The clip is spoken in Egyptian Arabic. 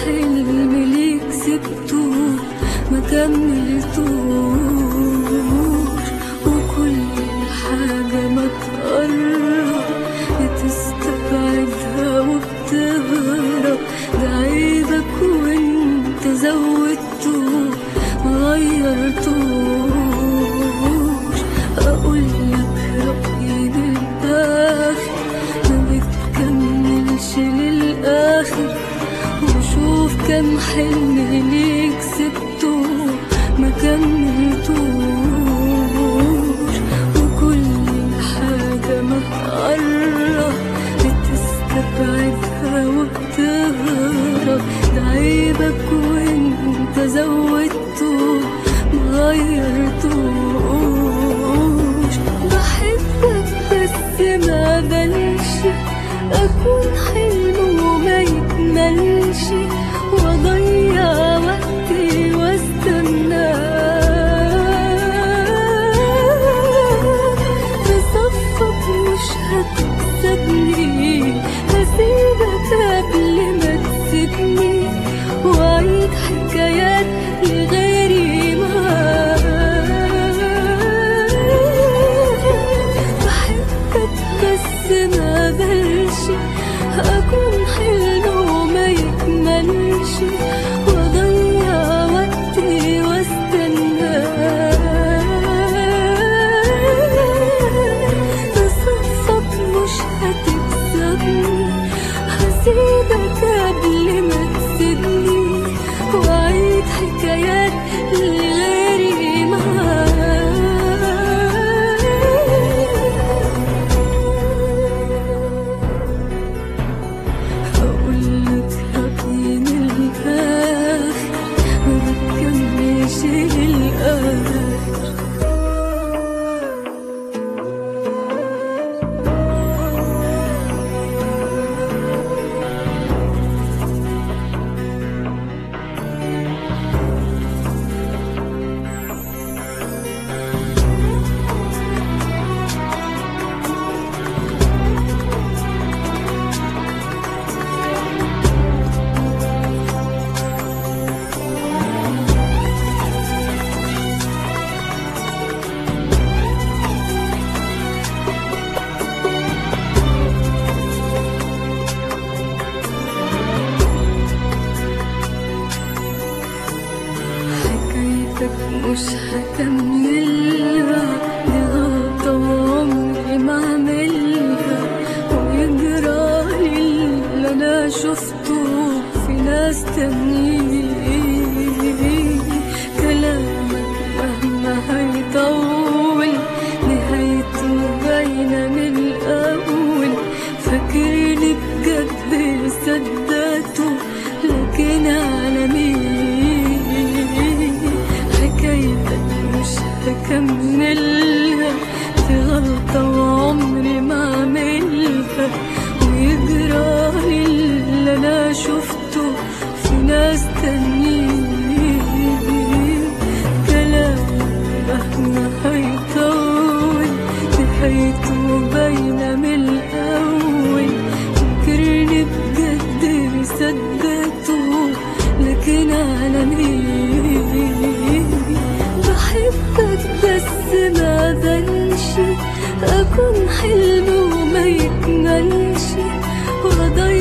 حلم ليك سبته ما كملتوش وكل حاجة ما تقرب بتستبعدها وبتهرب ده عيبك وانت زودته ما غيرتوش اقولك رأيي للآخر ما بتكملش للآخر وشوف كم حلم ليك سبته ما كملتوش وكل حاجة ما تقرب بتستبعدها وبتهرب ده عيبك وانت زودته ما غيرتوش بحبك بس ما بلش أكون حلم وما يكملش وأضيع وقتي واستنى في صفك مش هتكسبني هسيبك قبل ما تسيبني وأعيد حكايات لغيري معاك بحبك بس ما بلش أكون حلو وما يكملش وأضيع وقتي واستنى بصفك مش هتكسبني هسيبك قبل ما تسيبني وأعيد حكايات لغيري معاك هقولك رأيي من الآخر ما بتكملش للآخر حكايتك مش هكملها دي غلطة وعمري ما اعملها ويجرالي اللي انا شفته في ناس تانيين كلامك مهما هيطول نهايته باينة من الأول فاكرني بجد صدقته لكن على مين حكايتك مش هكملها دي غلطة وعمري ما اعملها ويجرالي اللي انا شفته في ناس تانيين كلامك مهما هيطول نهايته باينة من الأول فكرني بجد صدقته لكن على مين بحبك بس ما بنش أكون حلم وما يكملش وأضيع